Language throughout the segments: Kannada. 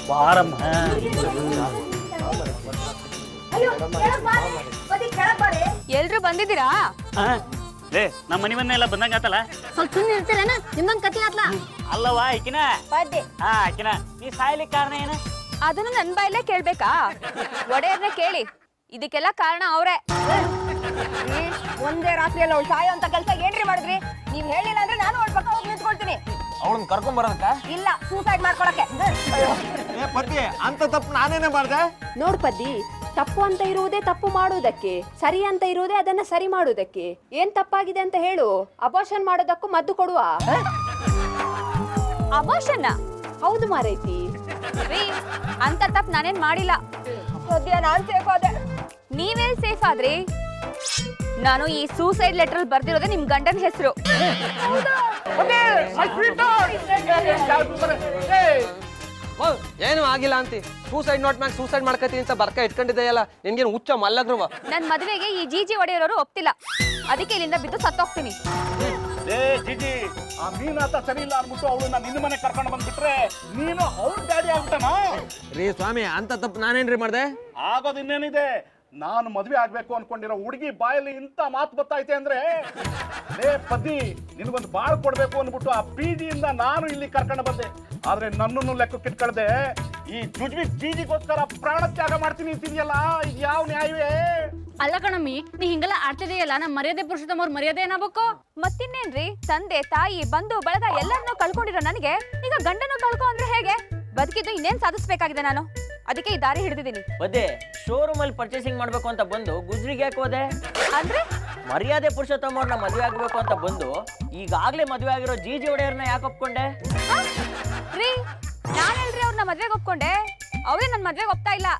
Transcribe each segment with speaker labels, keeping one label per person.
Speaker 1: ಬಾರಮ್ಮ
Speaker 2: ಎಲ್ರು ಬಂದಿದ್ದೀರಾ
Speaker 1: ಆ, ಲೇ ನಮ್ಮ ಮನೆ ಮನೆಲ್ಲ ಬಂದಂಗ ಆತಲ್ಲ
Speaker 3: ಸ್ವಲ್ಪ ಸುಮ್ಮನೆ ಇರ್ತೀರೇನ ನಿಮ್ಮಂಗ್ ಕತಿ ಆತ್ಲ
Speaker 1: ಅಲ್ಲವಾ ಆಕಿನ
Speaker 2: ಬದ್ದೆ
Speaker 1: ಹಾ ಆಕಿನ ನೀ ಸಾಯ್ಲಿಕ್ಕೆ ಕಾರಣ ಏನು
Speaker 2: ಅದನ್ನು ನನ್ ಬಾಯಲ್ಲೇ ಕೇಳ್ಬೇಕಾ ಒಡೆಯರ್ನ ಕೇಳಿ ಇದಕ್ಕೆಲ್ಲ ಕಾರಣ ಅವ್ರೆ ಒಂದೇ ರಾತ್ರಿಯಲ್ಲಿ ಅವಳು ಸಾಯೋ ಅಂತ ಕೆಲಸ ಏನ್ರಿ ಮಾಡಿದ್ರಿ ನೀವ್ ಹೇಳಿಲ್ಲ ಅಂದ್ರೆ ನಾನು ಅವಳ ಪಕ್ಕ ಹೋಗಿ ನಿಂತ್ಕೊಳ್ತೀನಿ
Speaker 4: ಅವಳನ್ನ ಕರ್ಕೊಂಡ್ ಬರೋದಕ್ಕ
Speaker 2: ಇಲ್ಲ ಸೂಸೈಡ್ ಮಾಡ್ಕೊಳಕ್ಕೆ
Speaker 4: ಏ ಪತಿ ಅಂತ ತಪ್ಪು ನಾನೇನೇ ಮಾಡ್ದೆ
Speaker 5: ನೋಡ್ ಪದ್ದಿ ತಪ್ಪು ಅಂತ ಇರುವುದೇ ತಪ್ಪು ಮಾಡುವುದಕ್ಕೆ ಸರಿ ಅಂತ ಇರುವುದೇ ಅದನ್ನ ಸರಿ ಮಾಡುವುದಕ್ಕೆ ಏನ್ ತಪ್ಪಾಗಿದೆ ಅಂತ ಹೇಳು ಅಬೋಷನ್ ಮಾಡೋದಕ್ಕೂ ಮದ್ದು ಕೊಡುವ
Speaker 2: ಅಬೋಷನ್ನ
Speaker 5: ಹೌದು ಮಾರೈತಿ
Speaker 2: ರೀ ಅಂತ ತಪ್ಪು ನಾನೇನ್ ಮಾಡಿಲ್ಲ ಸದ್ಯ ನಾನ್ ಸೇಫ್ ಆದೆ ನೀವೆಲ್ ಸೇಫ್ ಆದ್ರಿ ನಾನು ಈ ಸೂಸೈಡ್ ಲೆಟರ್ ಬರ್ದಿರೋದೇ ನಿಮ್ ಗಂಡನ ಹೆಸರು
Speaker 4: ಏನು ಆಗಿಲ್ಲ ಅಂತಿ ಸೂಸೈಡ್ ನೋಟ್ ಮ್ಯಾಗ ಸೂಸೈಡ್ ಮಾಡ್ಕತೀನಿ ಅಂತ ಬರ್ಕ ಇಟ್ಕೊಂಡಿದ್ದೆಯಲ್ಲ ನಿನ್ಗೇನು ಹುಚ್ಚ ಮಲ್ಲಗ್ರವ
Speaker 2: ನನ್ ಮದುವೆಗೆ ಈ ಜೀಜಿ ಒಡೆಯರೋರು ಒಪ್ತಿಲ್ಲ ಅದಕ್ಕೆ ಇಲ್ಲಿಂದ ಬಿದ್ದು ಸತ್ತೋಗ್ತೀನಿ
Speaker 6: ಏ ಜಿಜಿ ಆ ಮೀನಾತ ಸರಿ ಇಲ್ಲ ಅನ್ಬಿಟ್ಟು ಅವಳನ್ನ ನಿನ್ನ ಮನೆ ಕರ್ಕೊಂಡು ಬಂದ್ಬಿಟ್ರೆ ನೀನು ಅವ್ಳ ಡ್ಯಾಡಿ ಆಗ್ಬಿಟ್ಟನಾ
Speaker 4: ರೀ ಸ್ವಾಮಿ ಅಂತ ತಪ್ಪು ನಾನೇನ್ರಿ ಮಾಡ್ದೆ
Speaker 6: ಆಗೋದು ಇನ್ನೇನಿದೆ ನಾನು ಮದ್ವೆ ಆಗ್ಬೇಕು ಅನ್ಕೊಂಡಿರೋ ಹುಡುಗಿ ಬಾಯಲ್ಲಿ ಇಂಥ ಮಾತು ಬತ್ತೈತೆ ಅಂದ್ರೆ ಲೇ ಪದಿ ನಿನಗೊಂದು ಬಾಳ್ ಕೊಡ್ಬೇಕು ಅಂದ್ಬಿಟ್ಟು ಆ ಪಿಜಿಯಿಂದ ನಾನು ಇಲ್ಲಿ ಕರ್ಕೊಂಡು ಬಂದೆ ಆದ್ರೆ ನನ್ನನ್ನು ಲೆಕ್ಕಕ್ಕೆ ಇಟ್ಕೊಳ್ದೆ ಈ ಜುಜ್ವಿ ಜೀಜಿಗೋಸ್ಕರ ಪ್ರಾಣ ತ್ಯಾಗ ಮಾಡ್ತೀನಿ ಅಂತಿದ್ಯಲ್ಲ ಇದು ಯಾವ ನ್ಯಾಯವೇ
Speaker 3: ಅಲ್ಲ ಕಣಮ್ಮಿ ನೀ ಹಿಂಗೆಲ್ಲ ಆಡ್ತಿದೆಯಲ್ಲ ನಮ್ಮ ಮರ್ಯಾದೆ ಪುರುಷೋತ್ತಮ ಅವ್ರ ಮರ್ಯಾದೆ ಏನಾಗಬೇಕು
Speaker 2: ಮತ್ತಿನ್ನೇನ್ರಿ ತಂದೆ ತಾಯಿ ಬಂಧು ಬಳಗ ಎಲ್ಲರನ್ನೂ ಕಳ್ಕೊಂಡಿರೋ ನನಗೆ ಈಗ ಗಂಡನ ಕಳ್ಕೊ ಅಂದ್ರೆ ಹೇಗೆ ಬದುಕಿದ್ದು ಇನ್ನೇನ್ ಸಾಧಿಸ್ಬೇಕಾಗಿದೆ ನಾನು ಅದಕ್ಕೆ ಈ ದಾರಿ ಹಿಡಿದಿದ್ದೀನಿ
Speaker 7: ಬದ್ದೆ ಶೋರೂಮ್ ಅಲ್ಲಿ ಪರ್ಚೇಸಿಂಗ್ ಮಾಡ್ಬೇಕು ಅಂತ ಬಂದು ಗುಜ್ರಿಗೆ ಯಾಕೆ ಹೋದೆ
Speaker 2: ಅಂದ್ರೆ
Speaker 7: ಮರ್ಯಾದೆ ಪುರುಷೋತ್ತಮ ಅವ್ರನ್ನ ಮದುವೆ ಆಗ್ಬೇಕು ಅಂತ ಬಂದು ಈಗಾಗ್ಲೇ ಮದುವೆ ಆಗಿರೋ ಜೀಜಿ ಒಡೆಯರ್ನ ಯಾಕೆ ಒಪ್ಕೊಂಡೆ
Speaker 2: ಆ? ರೀ ನಾನೆಲ್ರಿ ಅವ್ರನ್ನ ಮದ್ವೆಗೆ ಒಪ್ಕೊಂಡೆ ಅವರೇ ನನ್ ಮದ್ವೆಗೆ ಒಪ್ತಾ ಇಲ್ಲ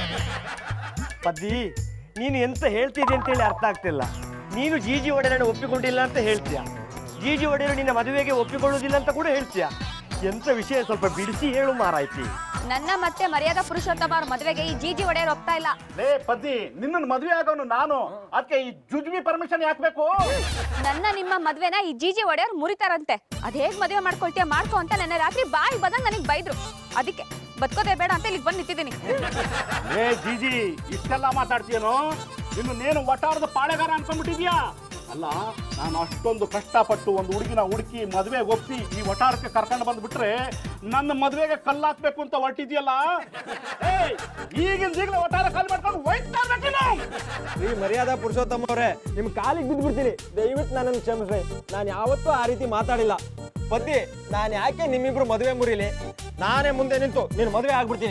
Speaker 8: ಪದ್ದಿ ನೀನು ಎಂತ ಹೇಳ್ತಿದ್ದೆ ಅಂತೇಳಿ ಅರ್ಥ ಆಗ್ತಿಲ್ಲ ನೀನು ಜೀಜಿ ಒಡೆಯರನ್ನು ಒಪ್ಪಿಕೊಂಡಿಲ್ಲ ಅಂತ ಹೇಳ್ತೀಯ ಜೀಜಿ ಒಡೆಯರು ನಿನ್ನ ಮದುವೆಗೆ ಒಪ್ಪಿಕೊಳ್ಳುವುದಿಲ್ಲ ಅಂತ ಕೂಡ ಹೇಳ್ತೀಯ ಎಂತ ವಿಷಯ ಸ್ವಲ್ಪ ಬಿಡಿಸಿ ಹೇಳು ಮಾರಾಯ್ತಿ
Speaker 2: ನನ್ನ ಮತ್ತೆ ಮರ್ಯಾದಾ ಪುರುಷೋತ್ತಮ ಅವ್ರ ಮದ್ವೆಗೆ ಈ ಜೀಜಿ ಒಡೆಯರ್ ಒಪ್ತಾ ಇಲ್ಲ
Speaker 6: ಲೇ ಪದ್ದಿ ನಿನ್ನನ್ನು ಮದ್ವೆ ಆಗೋನು ನಾನು ಅದಕ್ಕೆ ಈ ಜುಜ್ವಿ ಪರ್ಮಿಷನ್ ಯಾಕ್ಬೇಕು
Speaker 2: ನನ್ನ ನಿಮ್ಮ ಮದ್ವೆನ ಈ ಜೀಜಿ ಒಡೆಯರ್ ಮುರಿತಾರಂತೆ ಅದ್ ಹೇಗ್ ಮದ್ವೆ ಮಾಡ್ಕೊಳ್ತೀಯ ಮಾಡ್ಕೊ ಅಂತ ನೆನ್ನೆ ರಾತ್ರಿ ಬಾಯಿ ಬಂದಂಗ್ ನನಗ್ ಬೈದ್ರು ಅದಕ್ಕೆ ಬದುಕೋದೇ ಬೇಡ ಅಂತ ಇಲ್ಲಿಗೆ ಬಂದು ನಿಂತಿದ್ದೀನಿ
Speaker 6: ಲೇ ಜಿಜಿ ಇಷ್ಟೆಲ್ಲ ಮಾತಾಡ್ತೀಯನೋ ಇನ್ನು ನೇನು ಒಟ್ಟಾರದ ಪಾಳೆಗಾರ ಅನ್ಕೊಂಡ್ಬಿಟ್ಟಿದ್ಯಾ ಅಲ್ಲ ನಾನು ಅಷ್ಟೊಂದು ಕಷ್ಟಪಟ್ಟು ಒಂದು ಹುಡುಗಿನ ಹುಡುಕಿ ಮದುವೆ ಒಪ್ಪಿ ಈ ಒಟಾರಕ್ಕೆ ಕರ್ಕೊಂಡು ಬಂದ್ಬಿಟ್ರೆ ನನ್ನ ಮದುವೆಗೆ ಕಲ್ಲಾಕ್ಬೇಕು ಅಂತ ಹೊರಟಿದ್ಯಲ್ಲ ಏಯ್ ಈಗಿನ ಈಗಲೇ ಒಟ್ಟಾರ ಖಾಲಿ ಮಾಡ್ಕೊಂಡು ಹೋಯ್ತಾ ಇರ್ಬೇಕೇನು?
Speaker 8: ಈ ಮರ್ಯಾದಾ ಪುರುಷೋತ್ತಮ ಅವರೇ ನಿಮ್ ಕಾಲಿಗೆ ಬಿದ್ದು ಬಿಡ್ತೀನಿ ದಯವಿಟ್ಟು ನನ್ನನ್ನು ಕ್ಷಮಿಸ್ರಿ ನಾನು ಯಾವತ್ತೂ ಆ ರೀತಿ ಮಾತಾಡಿಲ್ಲ ಪತಿ ನಾನು ಯಾಕೆ ನಿಮ್ಮಿಬ್ರು ಮದುವೆ ಮುರಿಲಿ ನಾನೇ ಮುಂದೆ ನಿಂತು ನೀನು ಮದುವೆ ಆಗ್ಬಿಡ್ತೀನಿ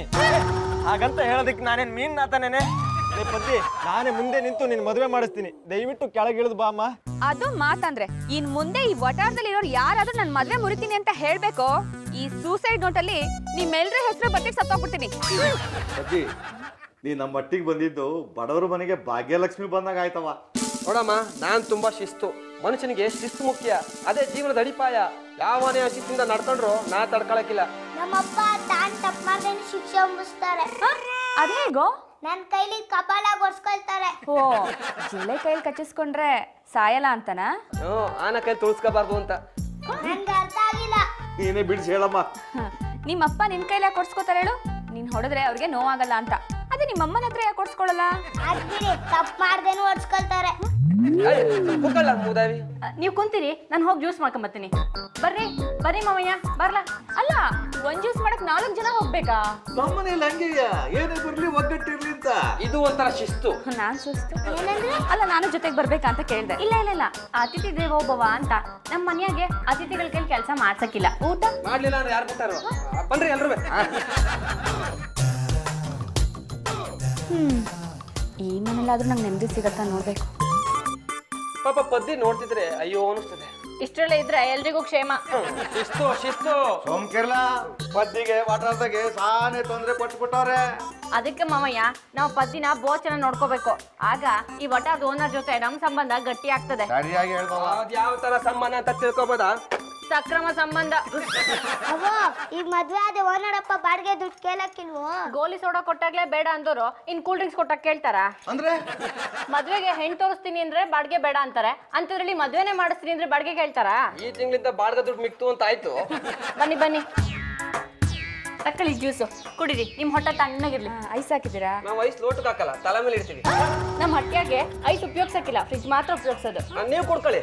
Speaker 8: ಹಾಗಂತ ಹೇಳೋದಕ್ಕೆ ನಾನೇನು ಮೀನ್ ನಾತಾನೇನೆ ಏ ಪತಿ ನಾನೇ ಮುಂದೆ ನಿಂತು ನಿನ್ನ ಮದುವೆ ಮಾಡಿಸ್ತೀನಿ ದಯವಿಟ್ಟು ಕೆಳಗಿಳಿದು ಬಾ ಅಮ್ಮ
Speaker 2: ಅದು ಮಾತಂದ್ರೆ ಇನ್ ಮುಂದೆ ಈ ವಟಾರದಲ್ಲಿ ಇರೋರು ಯಾರಾದ್ರೂ ನನ್ ಮದ್ವೆ ಮುರಿತೀನಿ ಅಂತ ಹೇಳ್ಬೇಕು ಈ ಸೂಸೈಡ್ ನೋಟಲ್ಲಿ ನಿಮ್ಮೆಲ್ರ ಹೆಸರು ಬರ್ತಿಟ್ಟು ಸತ್ತೋಗ್ಬಿಡ್ತೀನಿ
Speaker 9: ಅಜ್ಜಿ ನೀ ನಮ್ಮ ಮಟ್ಟಿಗೆ ಬಂದಿದ್ದು ಬಡವರ ಮನೆಗೆ ಭಾಗ್ಯಲಕ್ಷ್ಮಿ ಬಂದಾಗ ಆಯ್ತವ
Speaker 4: ನೋಡಮ್ಮ ನಾನ್ ತುಂಬಾ ಶಿಸ್ತು ಮನುಷ್ಯನಿಗೆ ಶಿಸ್ತು ಮುಖ್ಯ ಅದೇ ಜೀವನದ ಅಡಿಪಾಯ ಯಾವನೇ ಶಿಸ್ತಿಂದ ನಡ್ಕೊಂಡ್ರು ನಾ ತಡ್ಕೊಳಕಿಲ್ಲ
Speaker 10: ನಮ್ಮಪ್ಪ ತಾನ್ ತಪ್ಪು ಮಾಡ್ದೇನೆ ಶಿಕ್ಷೆ ಅಂಬಿಸ್ತಾರೆ
Speaker 2: ಅದೇಗೋ
Speaker 10: ನನ್ ಕೈಲಿ ಕಪಾಲ ಒರ್ಸ್ಕೊಳ್ತಾರೆ
Speaker 2: ಓ ಜಿಲ್ಲೆ ಕೈಯಲ್ಲಿ ಕಚ್ಚಿಸ್ಕೊಂಡ್ರೆ ಸಾಯಲ್ಲ ಅಂತನಾ
Speaker 4: ಹ್ಞೂ ಆನ ಕೈ ತುಳ್ಸ್ಕೋಬಾರ್ದು ಅಂತ
Speaker 10: ನನ್ಗೆ ಅರ್ಥ ಆಗಿಲ್ಲ
Speaker 9: ನೀನೇ ಬಿಡಿಸಿ ಹೇಳಮ್ಮ
Speaker 2: ನಿಮ್ಮಪ್ಪ ನಿನ್ ಕೈಲಿ ಯಾಕೆ ಕೊಡ್ಸ್ಕೊತಾರೆ ಹೇಳು ನೀನ್ ಹೊಡೆದ್ರೆ ಅವ್ರಿಗೆ ನೋವಾಗಲ್ಲ ಅಂತ ಅದೇ ನಿಮ್ಮಮ್ಮನ ಹತ್ರ ಯಾಕೆ ಕೊಡ್ಸ್ಕೊಳಲ್ಲ
Speaker 10: ಅದ್ ಬಿಡಿ ತಪ್ಪು ಮಾಡ್ದೇನು ಒರ್ಸ್ಕೊಳ್ತಾರೆ
Speaker 4: ಕುಕ್ಕಲ್ಲ ಮೂದಾವಿ
Speaker 3: ನೀವು ಕುಂತೀರಿ ನಾನು ಹೋಗಿ ಜ್ಯೂಸ್ ಮಾಡ್ಕೊಂಬತ್ತೀನಿ ಬರ್ರಿ ಬರ್ರಿ ಮಾವಯ್ಯ ಬರ್ಲಾ
Speaker 2: ಅಲ್ಲ ಒಂದ್ ಜ್ಯೂಸ್ ಮಾಡಕ್ ನಾಲ್ಕು ಜನ ಹೋಗ್ಬೇಕಾ
Speaker 9: ನಮ್ಮನೇಲಿ ಹಂಗೆಯ ಏನೇ ಬರ್ಲಿ ಒಗ್ಗಟ್ಟಿರ್ಲಿ ಅಂತ
Speaker 4: ಇದು ಒಂಥರ ಶಿಸ್ತು
Speaker 2: ನಾನ್ ಸುಸ್ತು ಅಲ್ಲ ನಾನು ಜೊತೆಗೆ ಬರ್ಬೇಕಾ ಅಂತ ಕೇಳ್ದೆ
Speaker 3: ಇಲ್ಲ ಇಲ್ಲ ಇಲ್ಲ ಅತಿಥಿ ದೇವೋಭವ ಅಂತ ನಮ್ಮ ಮನೆಯಾಗೆ ಅತಿಥಿಗಳ ಕೈಲಿ ಕೆಲಸ ಮಾಡ್ಸಕ್ಕಿಲ್ಲ ಊಟ
Speaker 4: ಮಾಡ್ಲಿಲ್ಲ ಅಂದ್ರೆ ಯಾರು ಬಿಟ್ಟಾರು ಬನ್ರಿ ಎಲ್ರು
Speaker 2: ಈ ಮನೇಲಾದ್ರೂ ನಂಗೆ ನೆಮ್ಮದಿ ಸಿಗತ್ತಾ ನೋಡ್ಬೇಕು
Speaker 4: ಪಾಪ ಪದ್ದಿ ನೋಡ್ತಿದ್ರೆ ಅಯ್ಯೋ ಅನಿಸ್ತದೆ
Speaker 3: ಇಷ್ಟರಲ್ಲೇ ಇದ್ರೆ ಎಲ್ರಿಗೂ ಕ್ಷೇಮ
Speaker 4: ಶಿಸ್ತು ಶಿಸ್ತು
Speaker 9: ಸೋಮ್ಕೆರ್ಲ ಪದ್ದಿಗೆ ವಾಟಾರ್ದಾಗೆ ಸಾನೆ ತೊಂದರೆ ಕೊಟ್ಬಿಟ್ಟವ್ರೆ
Speaker 3: ಅದಕ್ಕೆ ಮಾವಯ್ಯ ನಾವು ಪದ್ದಿನ ಬಹು ಚೆನ್ನಾಗಿ ನೋಡ್ಕೋಬೇಕು ಆಗ ಈ ವಟಾರದ ಓನರ್ ಜೊತೆ ನಮ್ ಸಂಬಂಧ ಗಟ್ಟಿ ಆಗ್ತದೆ
Speaker 9: ಸರಿಯಾಗಿ ಹೇಳ್ದವ
Speaker 4: ಅದ್ ಯಾವ ತರ ಸಂಬಂಧ ಅಂತ ತಿಳ್ಕೊಬೋದಾ
Speaker 3: ಸಕ್ರಮ ಸಂಬಂಧ
Speaker 10: ಅವೋ ಈಗ ಮದ್ವೆ ಆದ ಓನರಪ್ಪ ಬಾಡಿಗೆ ದುಡ್ಡು ಕೇಳಕ್ಕಿಲ್ವೋ
Speaker 3: ಗೋಲಿ ಸೋಡಾ ಕೊಟ್ಟಾಗ್ಲೇ ಬೇಡ ಅಂದೋರು ಇನ್ ಕೂಲ್ ಡ್ರಿಂಕ್ಸ್ ಕೊಟ್ಟಾಗ ಕೇಳ್ತಾರ
Speaker 9: ಅಂದ್ರೆ
Speaker 3: ಮದ್ವೆಗೆ ಹೆಣ್ ತೋರಿಸ್ತೀನಿ ಅಂದ್ರೆ ಬಾಡಿಗೆ ಬೇಡ ಅಂತಾರೆ ಅಂತದ್ರಲ್ಲಿ ಮದ್ವೆನೆ ಮಾಡಿಸ್ತೀನಿ ಅಂದ್ರೆ ಬಾಡಿಗೆ ಕೇಳ್ತಾರ
Speaker 4: ಈ ತಿಂಗಳಿಂದ ಬಾಡ್ಗ ದುಡ್ಡು ಮಿಕ್ತು ಅಂತ ಆಯ್ತು
Speaker 3: ಬನ್ನಿ ಬನ್ನಿ ತಕ್ಕಳಿ ಜ್ಯೂಸು ಕುಡೀರಿ ನಿಮ್ಮ ಹೊಟ್ಟೆ ತಣ್ಣಗಿರ್ಲಿ
Speaker 2: ಐಸ್ ಹಾಕಿದ್ದೀರಾ
Speaker 4: ನಾವು ಐಸ್ ಲೋಟಕ್ಕೆ ಹಾಕಲ್ಲ ತಲೆ ಮೇಲೆ ಇಡ್ತೀವಿ
Speaker 3: ನಮ್ಮ ಹೊಟ್ಟೆಗೆ ಐಸ್ ಉಪಯೋಗಿಸಕ್ಕಿಲ್ಲ ಫ್ರಿಜ್ ಮಾತ್ರ ಉಪಯೋಗಿಸೋದು
Speaker 4: ನೀವು ಕೊಡ್ಕೊಳ್ಳಿ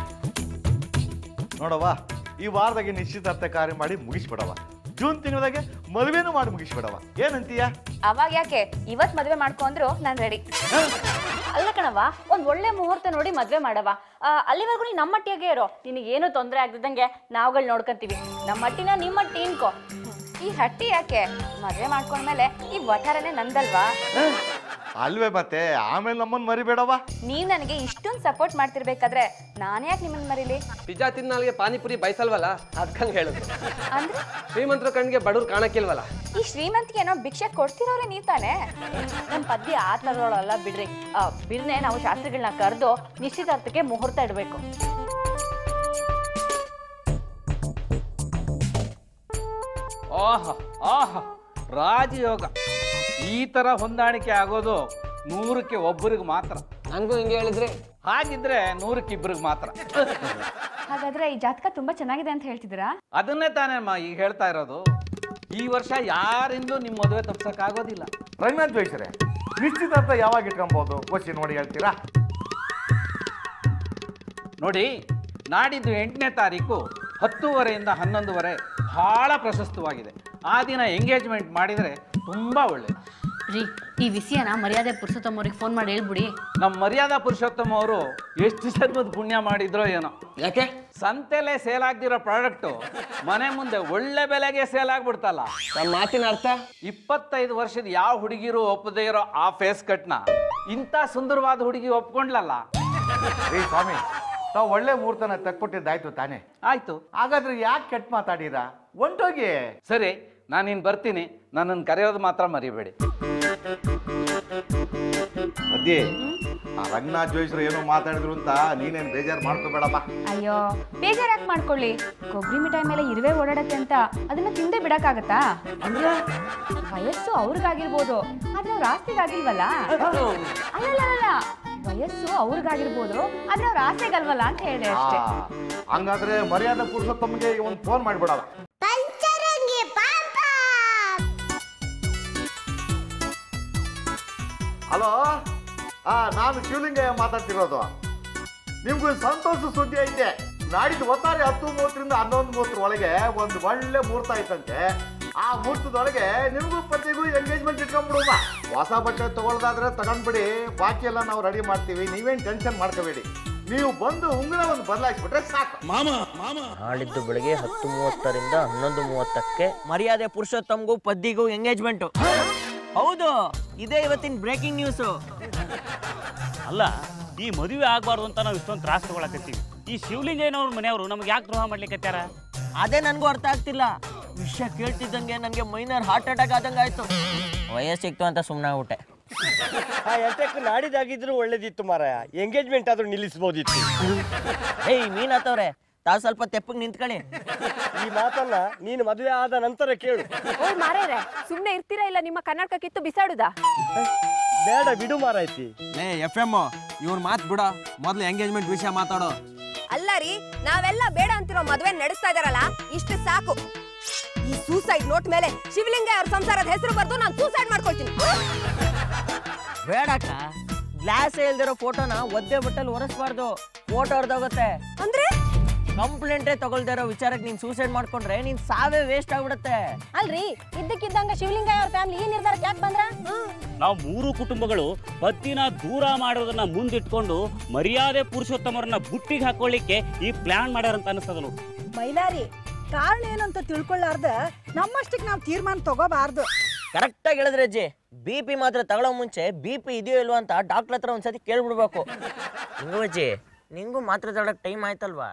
Speaker 9: ನೋಡವ್ವ ಈ ವಾರದಾಗೆ ನಿಶ್ಚಿತಾರ್ಥ ಕಾರ್ಯ ಮಾಡಿ ಮುಗಿಸ್ಬಿಡವ ಜೂನ್ ತಿಂಗಳದಾಗೆ ಮದುವೆನೂ ಮಾಡಿ ಮುಗಿಸ್ಬಿಡವ ಏನಂತೀಯ
Speaker 2: ಅವಾಗ ಯಾಕೆ ಇವತ್ ಮದ್ವೆ ಮಾಡ್ಕೊಂಡ್ರು ನಾನ್ ರೆಡಿ
Speaker 3: ಅಲ್ಲ ಕಣವ ಒಂದ್ ಒಳ್ಳೆ ಮುಹೂರ್ತ ನೋಡಿ ಮದ್ವೆ ಮಾಡವ ಆ, ಅಲ್ಲಿವರೆಗೂ ನೀನ್ ನಮ್ಮ ಮಟ್ಟಿಯಾಗೆ ಇರೋ ನಿನಗೆ ಏನು ತೊಂದರೆ ಆಗದಂಗೆ ನಾವುಗಳು ನೋಡ್ಕೊಂತೀವಿ ನಮ್ಮ ಮಟ್ಟಿನ ನಿಮ್ಮ ಮಟ್ಟಿ ಇನ್ಕೋ
Speaker 2: ಈ ಹಟ್ಟಿ ಯಾಕೆ ಮದ್ವೆ ಮಾಡ್ಕೊಂಡ್ಮೇಲೆ ಈ ವಠಾರನೇ ನಂದಲ್ವಾ
Speaker 9: ಅಲ್ವೇ ಮತ್ತೆ ಆಮೇಲೆ ನಮ್ಮನ್ನ ಮರಿಬೇಡವ
Speaker 2: ನೀವ್ ನನಗೆ ಇಷ್ಟೊಂದು ಸಪೋರ್ಟ್ ಮಾಡ್ತಿರ್ಬೇಕಾದ್ರೆ ನಾನ್ ಯಾಕೆ ನಿಮ್ಮನ್ನ ಮರೀಲಿ
Speaker 4: ಪಿಜ್ಜಾ ತಿಂದ ನಾಲ್ಗೆ ಪಾನಿಪುರಿ ಬಯಸಲ್ವಲ್ಲ ಅದಕ್ಕಂಗೆ ಹೇಳುದು
Speaker 2: ಅಂದ್ರೆ
Speaker 4: ಶ್ರೀಮಂತರ ಕಣ್ಣಿಗೆ ಬಡವ್ರು ಕಾಣಕ್ಕಿಲ್ವಲ್ಲ
Speaker 2: ಈ ಶ್ರೀಮಂತಿಗೆ ಏನೋ ಭಿಕ್ಷೆ ಕೊಡ್ತಿರೋರೆ ನೀವ್ ತಾನೇ
Speaker 3: ನಮ್ಮ ಪದ್ಯ ಆ ಥರದೊಳಲ್ಲ ಬಿಡ್ರಿ ಆ, ಬಿರ್ನೆ ನಾವು ಶಾಸ್ತ್ರಿಗಳನ್ನ ಕರೆದು ನಿಶ್ಚಿತಾರ್ಥಕ್ಕೆ ಮುಹೂರ್ತ ಇಡಬೇಕು
Speaker 11: ಆಹ ಆಹ ರಾಜಯೋಗ ಈ ಥರ ಹೊಂದಾಣಿಕೆ ಆಗೋದು ನೂರಕ್ಕೆ ಒಬ್ಬರಿಗೆ ಮಾತ್ರ
Speaker 4: ಹಂಗೂ ಹಿಂಗೆ ಹೇಳಿದ್ರೆ
Speaker 11: ಹಾಗಿದ್ರೆ ನೂರಕ್ಕೆ ಇಬ್ಬರಿಗೆ ಮಾತ್ರ
Speaker 2: ಹಾಗಾದ್ರೆ ಈ ಜಾತಕ ತುಂಬಾ ಚೆನ್ನಾಗಿದೆ ಅಂತ ಹೇಳ್ತಿದ್ದೀರಾ
Speaker 11: ಅದನ್ನೇ ತಾನೇಮ್ಮ ಈಗ ಹೇಳ್ತಾ ಇರೋದು ಈ ವರ್ಷ ಯಾರಿಂದೂ ನಿಮ್ಮ ಮದುವೆ ತಪ್ಸಕ್ಕಾಗೋದಿಲ್ಲ
Speaker 9: ರಂಗನಾಥ್ ಜೋಯಿಸ್ರೆ ನಿಶ್ಚಿತಾರ್ಥ ಯಾವಾಗ ಇಟ್ಕೊಬೋದು ಕೋಚಿ ನೋಡಿ ಹೇಳ್ತೀರಾ
Speaker 11: ನೋಡಿ ನಾಡಿದ್ದು ಎಂಟನೇ ತಾರೀಕು ಹತ್ತೂವರೆಯಿಂದ ಹನ್ನೊಂದುವರೆ ಬಹಳ ಪ್ರಶಸ್ತವಾಗಿದೆ ಆ ದಿನ ಎಂಗೇಜ್ಮೆಂಟ್ ಮಾಡಿದರೆ ತುಂಬ ಒಳ್ಳೆಯದು
Speaker 3: ರೀ ಈ ವಿಷಯನ ಮರ್ಯಾದೆ ಪುರುಷೋತ್ತಮ ಅವ್ರಿಗೆ ಫೋನ್ ಮಾಡಿ ಹೇಳ್ಬಿಡಿ
Speaker 11: ನಮ್ಮ ಮರ್ಯಾದಾ ಪುರುಷೋತ್ತಮ ಅವರು ಎಷ್ಟು ಜನ್ಮದ ಪುಣ್ಯ ಮಾಡಿದ್ರೋ ಏನೋ
Speaker 4: ಯಾಕೆ
Speaker 11: ಸಂತೆಲೆ ಸೇಲ್ ಆಗ್ದಿರೋ ಪ್ರಾಡಕ್ಟು ಮನೆ ಮುಂದೆ ಒಳ್ಳೆ ಬೆಲೆಗೆ ಸೇಲ್ ಆಗ್ಬಿಡ್ತಲ್ಲ
Speaker 4: ನಮ್ಮ ಮಾತಿನ ಅರ್ಥ
Speaker 11: ಇಪ್ಪತ್ತೈದು ವರ್ಷದ ಯಾವ ಹುಡುಗಿರು ಒಪ್ಪದೇ ಇರೋ ಆ ಫೇಸ್ ಕಟ್ನ ಇಂಥ ಸುಂದರವಾದ ಹುಡುಗಿ ಒಪ್ಕೊಂಡ್ಲಲ್ಲ
Speaker 9: ಏ ಸ್ವಾಮಿ ತಾವು ಒಳ್ಳೆ ಮುಹೂರ್ತನ ತಕ್ಕೊಟ್ಟಿದ್ದಾಯ್ತು ತಾನೇ
Speaker 11: ಆಯ್ತು
Speaker 9: ಹಾಗಾದ್ರೆ ಯಾಕೆ ಕೆಟ್ಟ ಮಾತಾಡೀರಾ ಒಂಟೋಗಿ
Speaker 11: ಸರಿ ನಾನು ಇನ್ನು ಬರ್ತೀನಿ ನನ್ನನ್ನು ಕರೆಯೋದು ಮಾತ್ರ ಮರಿಬೇಡಿ
Speaker 9: ಅದೇ ಆ ರಂಗನಾಥ್ ಜೋಯಿಸ್ರು ಏನೋ ಮಾತಾಡಿದ್ರು ಅಂತ ನೀನೇನು ಬೇಜಾರು ಮಾಡ್ಕೋಬೇಡಮ್ಮ
Speaker 2: ಅಯ್ಯೋ ಬೇಜಾರ್ ಯಾಕೆ ಮಾಡ್ಕೊಳ್ಳಿ ಕೊಬ್ಬರಿ ಮಿಠಾಯಿ ಮೇಲೆ ಇರುವೆ ಓಡಾಡತ್ತೆ ಅಂತ ಅದನ್ನ ತಿಂದೆ ಬಿಡಕ್ಕಾಗತ್ತಾ ಅಂದ್ರೆ ವಯಸ್ಸು ಅವ್ರಿಗಾಗಿರ್ಬೋದು ಆದ್ರೆ ಅವ್ರ ಆಸ್ತಿಗಾಗಿಲ್ವಲ್ಲ ಅಲ್ಲಲ್ಲ ವಯಸ್ಸು ಅವ್ರಿಗಾಗಿರ್ಬೋದು ಆದ್ರೆ ಅವ್ರ ಆಸೆಗಲ್ವಲ್ಲ ಅಂತ ಹೇಳಿದೆ ಅಷ್ಟೇ
Speaker 9: ಆ, ಹಂಗಾದ್ರೆ ಮರ್ಯಾದಾ ಪುರುಷೋತ್ತಮ್ಗೆ ಒಂದು ಫೋನ್ ಮಾಡ್ಬಿಡವ
Speaker 10: ಪಂಚರಂಗಿ ಪಾಪ
Speaker 9: ಹಲೋ ಆ ನಾನು ಶಿವಲಿಂಗಯ್ಯ ಮಾತಾಡ್ತಿರೋದು ನಿಮ್ಗೂ ಸಂತೋಷ ಸುದ್ದಿ ಐತೆ ನಾಡಿದ್ದು ಒತ್ತಾರೆ ಹತ್ತು ಮೂವತ್ತರಿಂದ ಹನ್ನೊಂದು ಮೂವತ್ತರ ಒಳಗೆ ಒಂದು ಒಳ್ಳೆ ಮುಹೂರ್ತ ಐತಂತೆ ಆ ಮುಹೂರ್ತದೊಳಗೆ ನಿಮಗೂ ಪತಿಗೂ ಎಂಗೇಜ್ಮೆಂಟ್ ಇಟ್ಕೊಂಡ್ಬಿಡುವ ಹೊಸ ಬಟ್ಟೆ ತಗೊಳ್ದಾದ್ರೆ ತಗೊಂಡ್ಬಿಡಿ ಬಾಕಿ ಎಲ್ಲ ನಾವು ರೆಡಿ ಮಾಡ್ತೀವಿ ನೀವೇನು ಟೆನ್ಷನ್ ಮಾಡ್ಕೋಬೇಡಿ ನೀವು ಬಂದು ಉಂಗುರ ಒಂದು ಬದಲಾಯಿಸ್ಬಿಟ್ರೆ ಸಾಕು
Speaker 7: ನಾಳಿದ್ದು ಬೆಳಗ್ಗೆ ಹತ್ತು ಮೂವತ್ತರಿಂದ ಹನ್ನೊಂದು ಮೂವತ್ತಕ್ಕೆ ಮರ್ಯಾದೆ ಪುರುಷೋತ್ತಮ್ಗೂ ಪದ್ದಿಗೂ ಎಂಗೇಜ್ಮೆಂಟು ಹೌದು ಇದೇ ಇವತ್ತಿನ ಬ್ರೇಕಿಂಗ್ ನ್ಯೂಸು
Speaker 1: ಅಲ್ಲ ಈ ಮದುವೆ ಆಗ್ಬಾರ್ದು ಅಂತ ನಾವು ಇಷ್ಟೊಂದು ತ್ರಾಸ ತಗೊಳಕತ್ತೀವಿ ಈ ಶಿವಲಿಂಗಯ್ಯನವ್ರ ಮನೆಯವರು ನಮ್ಗೆ ಯಾಕೆ ದ್ರೋಹ ಮಾಡ್ಲಿಕ್ಕತ್ತಾರ
Speaker 7: ಅದೇ ನನಗೂ ಅರ್ಥ ಆಗ್ತಿಲ್ಲ ವಿಷಯ ಕೇಳ್ತಿದ್ದಂಗೆ ನನಗೆ ಮೈನರ್ ಹಾರ್ಟ್ ಅಟ್ಯಾಕ್ ಆದಂಗೆ ಆಯ್ತು ವಯಸ್ಸಿಕ್ತು ಅಂತ ಸುಮ್ಮನೆ ಆಗ್ಬಿಟ್ಟೆ
Speaker 8: ಆ ಎಲ್ಟೆಕ್ ನಾಡಿದಾಗಿದ್ರು ಒಳ್ಳೇದಿತ್ತು ಮಾರಾಯ ಎಂಗೇಜ್ಮೆಂಟ್ ಆದ್ರೂ ನಿಲ್ಲಿಸ್ಬೋದಿತ್ತು
Speaker 7: ಏಯ್ ಮೀನಾತವ್ರೆ ತಾವು ಸ್ವಲ್ಪ ತೆಪ್ಪಗೆ ನಿಂತ್ಕೊಳ್ಳಿ
Speaker 8: ಈ ಮಾತನ್ನ ನೀನು ಮದುವೆ ಆದ ನಂತರ ಕೇಳು
Speaker 5: ಓ ಮಾರೇರೆ ಸುಮ್ನೆ ಇರ್ತೀರಾ ಇಲ್ಲ ನಿಮ್ಮ ಕನ್ನಡಕ ಕಿತ್ತು ಬಿಸಾಡುದಾ
Speaker 8: ಬೇಡ ಬಿಡು ಮಾರಾಯ್ತಿ
Speaker 12: ಲೇ ಎಫ್ ಎಮ್ ಇವ್ರ ಮಾತು ಬಿಡ ಮೊದ್ಲು ಎಂಗೇಜ್ಮೆಂಟ್ ವಿಷಯ ಮಾತಾಡೋ
Speaker 5: ಅಲ್ಲ ರೀ ನಾವೆಲ್ಲ ಬೇಡ ಅಂತಿರೋ ಮದ್ವೆ ನಡೆಸ್ತಾ ಇದಾರಲ್ಲ ಇಷ್ಟು ಸಾಕು ಈ ಸೂಸೈಡ್ ನೋಟ್ ಮೇಲೆ ಶಿವಲಿಂಗ ಅವ್ರ ಸಂಸಾರದ ಹೆಸರು ಬರ್ದು ನಾನು ಸೂಸೈಡ್ ಮಾಡ್ಕೊಳ್ತೀನಿ
Speaker 7: ಬೇಡಕ್ಕ ಗ್ಲಾಸ್ ಇಲ್ದಿರೋ ಫೋಟೋನ ಒದ್ದೆ ಬಟ್ಟಲ್ಲಿ ಒರೆಸ್ಬಾರ್ದು ಫೋಟೋ ಹೊರದೋಗುತ್ತೆ
Speaker 5: ಅಂದ್ರೆ
Speaker 7: ಕಂಪ್ಲೇಂಟೇ ತಗೊಳ್ದೇ ಇರೋ ವಿಚಾರಕ್ಕೆ ನೀನ್ ಸೂಸೈಡ್ ಮಾಡ್ಕೊಂಡ್ರೆ ನೀನ್ ಸಾವೇ ವೇಸ್ಟ್ ಆಗ್ಬಿಡುತ್ತೆ
Speaker 5: ಅಲ್ರಿ ಇದ್ದಕ್ಕಿದ್ದಂಗ ಶಿವಲಿಂಗ ಅವ್ರ ಫ್ಯಾಮಿಲಿ ಈ ನಿರ್ಧಾರಕ್ಕೆ ಯಾಕೆ ಬಂದ್ರ
Speaker 1: ನಾವು ಮೂರು ಕುಟುಂಬಗಳು ಪತ್ತಿನ ದೂರ ಮಾಡೋದನ್ನ ಮುಂದಿಟ್ಕೊಂಡು ಮರ್ಯಾದೆ ಪುರುಷೋತ್ತಮರನ್ನ ಬುಟ್ಟಿಗೆ ಹಾಕೊಳ್ಳಿಕ್ಕೆ ಈ ಪ್ಲಾನ್ ಮಾಡ್ಯಾರಂತ ಅನಿಸ್ತದ ನೋಡಿ
Speaker 13: ಮೈಲಾರಿ ಕಾರಣ ಏನಂತ ತಿಳ್ಕೊಳ್ಳಾರ್ದ ನಮ್ಮಷ್ಟಕ್ಕೆ ನಾವು ತೀರ್ಮಾನ ತಗೋಬಾರ್ದು
Speaker 7: ಕರೆಕ್ಟಾಗಿ ಹೇಳಿದ್ರೆ ಅಜ್ಜಿ ಬಿ ಪಿ ಮಾತ್ರ ತಗೊಳ್ಳೋ ಮುಂಚೆ ಬಿ ಪಿ ಇದೆಯೋ ಇಲ್ವೋ ಅಂತ ಡಾಕ್ಟರ್ ಹತ್ರ ಒಂದ್ಸತಿ ಕೇಳ್ಬಿಡ್ಬೇಕು ನಿಂಗೂ ಅಜ್ಜಿ ನಿಂಗೂ ಮಾತ್ರ ತಗೊಳಕ್ ಟೈಮ್ ಆಯ್ತಲ್ವಾ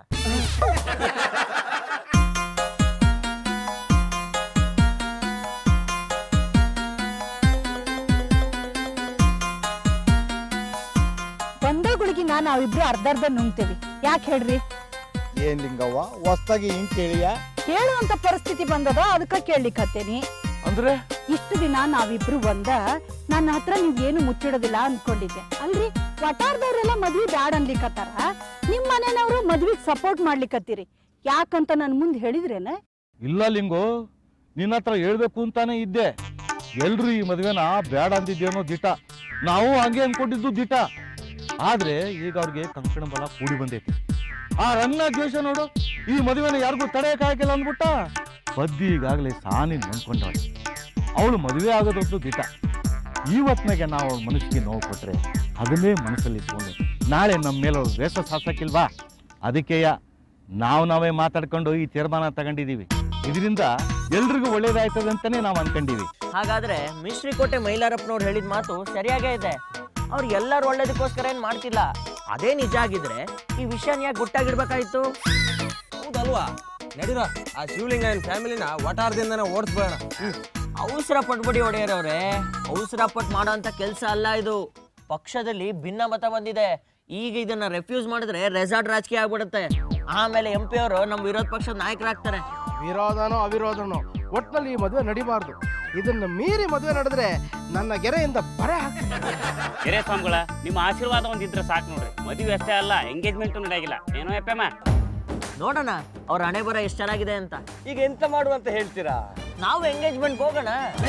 Speaker 13: ಬಂದೋಗಳಿಗೆ ನಾವಿಬ್ರು ಅರ್ಧ ಅರ್ಧ ನುಂಗ್ತೇವಿ ಯಾಕೆ ಹೇಳ್ರಿ
Speaker 14: ಏನ್ ಲಿಂಗವ್ವ ಹೊಸ್ದಾಗಿ ಹಿಂಗ್ ಕೇಳಿಯ
Speaker 13: ಕೇಳುವಂತ ಪರಿಸ್ಥಿತಿ ಬಂದದ ಅದಕ್ಕ ಕೇಳಲಿಕ್ಕತ್ತೇನಿ
Speaker 9: ಅಂದ್ರೆ
Speaker 13: ಇಷ್ಟು ದಿನ ನಾವಿಬ್ರು ಒಂದ ನನ್ನ ಹತ್ರ ನೀವ್ ಏನು ಮುಚ್ಚಿಡೋದಿಲ್ಲ ಅನ್ಕೊಂಡಿದ್ದೆ ಅಲ್ರಿ ವಟಾರದವ್ರೆಲ್ಲ ಮದ್ವಿ ಬ್ಯಾಡ್ ಅನ್ಲಿಕ್ಕತ್ತಾರ ನಿಮ್ ಮನೆನವರು ಮದ್ವಿಗ್ ಸಪೋರ್ಟ್ ಮಾಡ್ಲಿಕ್ಕತ್ತೀರಿ ಯಾಕಂತ ನನ್ ಮುಂದೆ ಹೇಳಿದ್ರೇನ
Speaker 14: ಇಲ್ಲ ಲಿಂಗು ನಿನ್ನ ಹತ್ರ ಹೇಳ್ಬೇಕು ಅಂತಾನೆ ಇದ್ದೆ ಎಲ್ರು ಈ ಮದುವೆನ ಬೇಡ ಅಂದಿದ್ದೇನೋ ದಿಟ ನಾವು ಹಂಗೆ ಅನ್ಕೊಂಡಿದ್ದು ದಿಟ ಆದ್ರೆ ಈಗ ಅವ್ರಿಗೆ ಕಂಕಣ ಬಲ ಕೂಡಿ ಬಂದೈತಿ ಆ ರನ್ನ ದ್ವೇಷ ನೋಡು ಈ ಮದುವೆನ ಯಾರಿಗೂ ತಡೆಯಕ್ಕಾಗಿಲ್ಲ ಅಂದ್ಬಿಟ್ಟ ಬದ್ದಿ ಈಗಾಗಲೇ ಸಾನಿ ನಂಬ್ಕೊಂಡವಳೆ ಅವಳು ಮದುವೆ ಆಗೋದೊಂದು ದಿಟ ಇವತ್ನಾಗೆ ನಾವು ಅವಳ ಮನಸ್ಸಿಗೆ ನೋವು ಕೊಟ್ರೆ ಅದನ್ನೇ ಮನಸ್ಸಲ್ಲಿ ಇಟ್ಕೊಂಡು ನಾಳೆ ನಮ್ಮ ಮೇಲೆ ಅವ್ಳು ದ್ವೇಷ ಸಾಸಕ್ಕಿಲ್ವಾ ಅದಕ್ಕೆಯ ನಾವು ನಾವೇ ಮಾತಾಡ್ಕೊಂಡು ಈ ತೀರ್ಮಾನ ತಗೊಂಡಿದೀವಿ ಇದರಿಂದ ಎಲ್ರಿಗೂ ಒಳ್ಳೇದಾಯ್ತದೆ ಅಂತಾನೆ ನಾವು ಅನ್ಕೊಂಡಿವಿ
Speaker 7: ಹಾಗಾದ್ರೆ ಮಿಶ್ರಿಕೋಟೆ ಮೈಲಾರಪ್ಪನವ್ರು ಹೇಳಿದ ಮಾತು ಸರಿಯಾಗೇ ಇದೆ ಅವ್ರು ಎಲ್ಲರೂ ಒಳ್ಳೇದಕ್ಕೋಸ್ಕರ ಏನ್ ಮಾಡ್ತಿಲ್ಲ ಅದೇ ನಿಜ ಆಗಿದ್ರೆ ಈ ವಿಷಯನ ಯಾಕೆ ಗುಟ್ಟಾಗಿಡ್ಬೇಕಾಯ್ತು
Speaker 12: ಹೌದಲ್ವಾ ನಡೀರ ಆ ಶಿವಲಿಂಗನ ಫ್ಯಾಮಿಲಿನ ವಟಾರದಿಂದನೇ ಓಡಿಸ್ಬೇಡ
Speaker 7: ಅವಸರ ಪಟ್ಬಿಡಿ ಒಡೆಯರವ್ರೆ ಅವಸರ ಪಟ್ ಮಾಡೋ ಅಂತ ಕೆಲಸ ಅಲ್ಲ ಇದು ಪಕ್ಷದಲ್ಲಿ ಭಿನ್ನ ಮತ ಬಂದಿದೆ ಈಗ ಇದನ್ನ ರೆಫ್ಯೂಸ್ ಮಾಡಿದ್ರೆ ರೆಸಾರ್ಟ್ ರಾಜಕೀಯ ಆಗ್ಬಿಡುತ್ತೆ ಆಮೇಲೆ ಎಂ ಪಿ ಅವರು ನಮ್ಮ ವಿರೋಧ ಪಕ್ಷದ ನಾಯಕರಾಗ್ತಾರೆ
Speaker 15: ವಿರೋಧನೋ ಅವಿರೋಧನೋ ಒಟ್ನಲ್ಲಿ ಈ ಮದುವೆ ನಡಿಬಾರ್ದು ಇದನ್ನ ಮೀರಿ ಮದುವೆ ನಡೆದ್ರೆ ನನ್ನ ಗೆರೆಯಿಂದ ಬರೆ ಹಾಕ್ತಾರೆ
Speaker 1: ಹಿರೇ ಸ್ವಾಮಿಗಳ ನಿಮ್ಮ ಆಶೀರ್ವಾದ ಒಂದಿದ್ರೆ ಸಾಕು ನೋಡ್ರಿ ಮದುವೆ ಅಷ್ಟೇ ಅಲ್ಲ ಎಂಗೇಜ್ಮೆಂಟ್ ನಡೆಯಾಗಿಲ್ಲ ಏನೋ ಎಪ್ಪೆಮ್ಮ
Speaker 7: ನೋಡೋಣ ಅವ್ರ ಹಣೆ ಬರ ಎಷ್ಟು ಚೆನ್ನಾಗಿದೆ ಅಂತ
Speaker 8: ಈಗ ಎಂತ ಮಾಡು ಅಂತ ಹೇಳ್ತೀರಾ
Speaker 7: ನಾವು ಎಂಗೇಜ್ಮೆಂಟ್ ಹೋಗೋಣ